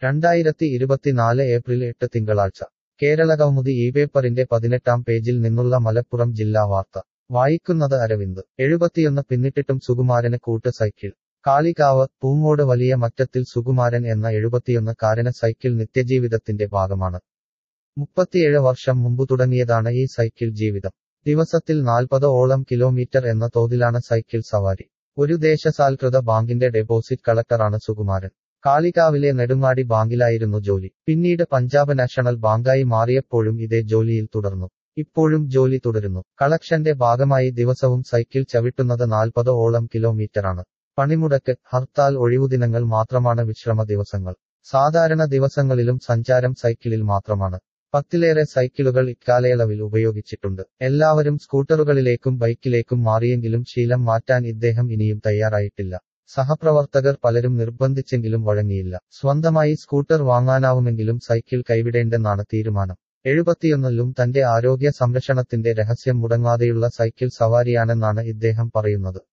രണ്ടായിരത്തി ഇരുപത്തിനാല് ഏപ്രിൽ എട്ട് തിങ്കളാഴ്ച കേരളകൗമുദി ഈ പേപ്പറിന്റെ പതിനെട്ടാം പേജിൽ നിന്നുള്ള മലപ്പുറം ജില്ലാ വാർത്ത വായിക്കുന്നത് അരവിന്ദ് എഴുപത്തിയൊന്ന് പിന്നിട്ടിട്ടും സുകുമാരന് കൂട്ട് സൈക്കിൾ കാളികാവ് പൂങ്ങോട് വലിയ മറ്റത്തിൽ സുകുമാരൻ എന്ന എഴുപത്തിയൊന്ന് കാരന സൈക്കിൾ നിത്യജീവിതത്തിന്റെ ഭാഗമാണ് മുപ്പത്തിയേഴ് വർഷം മുമ്പ് തുടങ്ങിയതാണ് ഈ സൈക്കിൾ ജീവിതം ദിവസത്തിൽ നാൽപ്പത് ഓളം കിലോമീറ്റർ എന്ന തോതിലാണ് സൈക്കിൾ സവാരി ഒരു ദേശസാൽകൃത ബാങ്കിന്റെ ഡെപ്പോസിറ്റ് കളക്ടറാണ് സുകുമാരൻ കാളികാവിലെ നെടുങ്ങാടി ബാങ്കിലായിരുന്നു ജോലി പിന്നീട് പഞ്ചാബ് നാഷണൽ ബാങ്കായി മാറിയപ്പോഴും ഇതേ ജോലിയിൽ തുടർന്നു ഇപ്പോഴും ജോലി തുടരുന്നു കളക്ഷന്റെ ഭാഗമായി ദിവസവും സൈക്കിൾ ചവിട്ടുന്നത് നാൽപ്പത് ഓളം കിലോമീറ്ററാണ് പണിമുടക്ക് ഹർത്താൽ ഒഴിവുദിനങ്ങൾ മാത്രമാണ് വിശ്രമ ദിവസങ്ങൾ സാധാരണ ദിവസങ്ങളിലും സഞ്ചാരം സൈക്കിളിൽ മാത്രമാണ് പത്തിലേറെ സൈക്കിളുകൾ ഇക്കാലയളവിൽ ഉപയോഗിച്ചിട്ടുണ്ട് എല്ലാവരും സ്കൂട്ടറുകളിലേക്കും ബൈക്കിലേക്കും മാറിയെങ്കിലും ശീലം മാറ്റാൻ ഇദ്ദേഹം ഇനിയും തയ്യാറായിട്ടില്ല സഹപ്രവർത്തകർ പലരും നിർബന്ധിച്ചെങ്കിലും വഴങ്ങിയില്ല സ്വന്തമായി സ്കൂട്ടർ വാങ്ങാനാവുമെങ്കിലും സൈക്കിൾ കൈവിടേണ്ടെന്നാണ് തീരുമാനം എഴുപത്തിയൊന്നിലും തന്റെ ആരോഗ്യ സംരക്ഷണത്തിന്റെ രഹസ്യം മുടങ്ങാതെയുള്ള സൈക്കിൾ സവാരിയാണെന്നാണ് ഇദ്ദേഹം പറയുന്നത്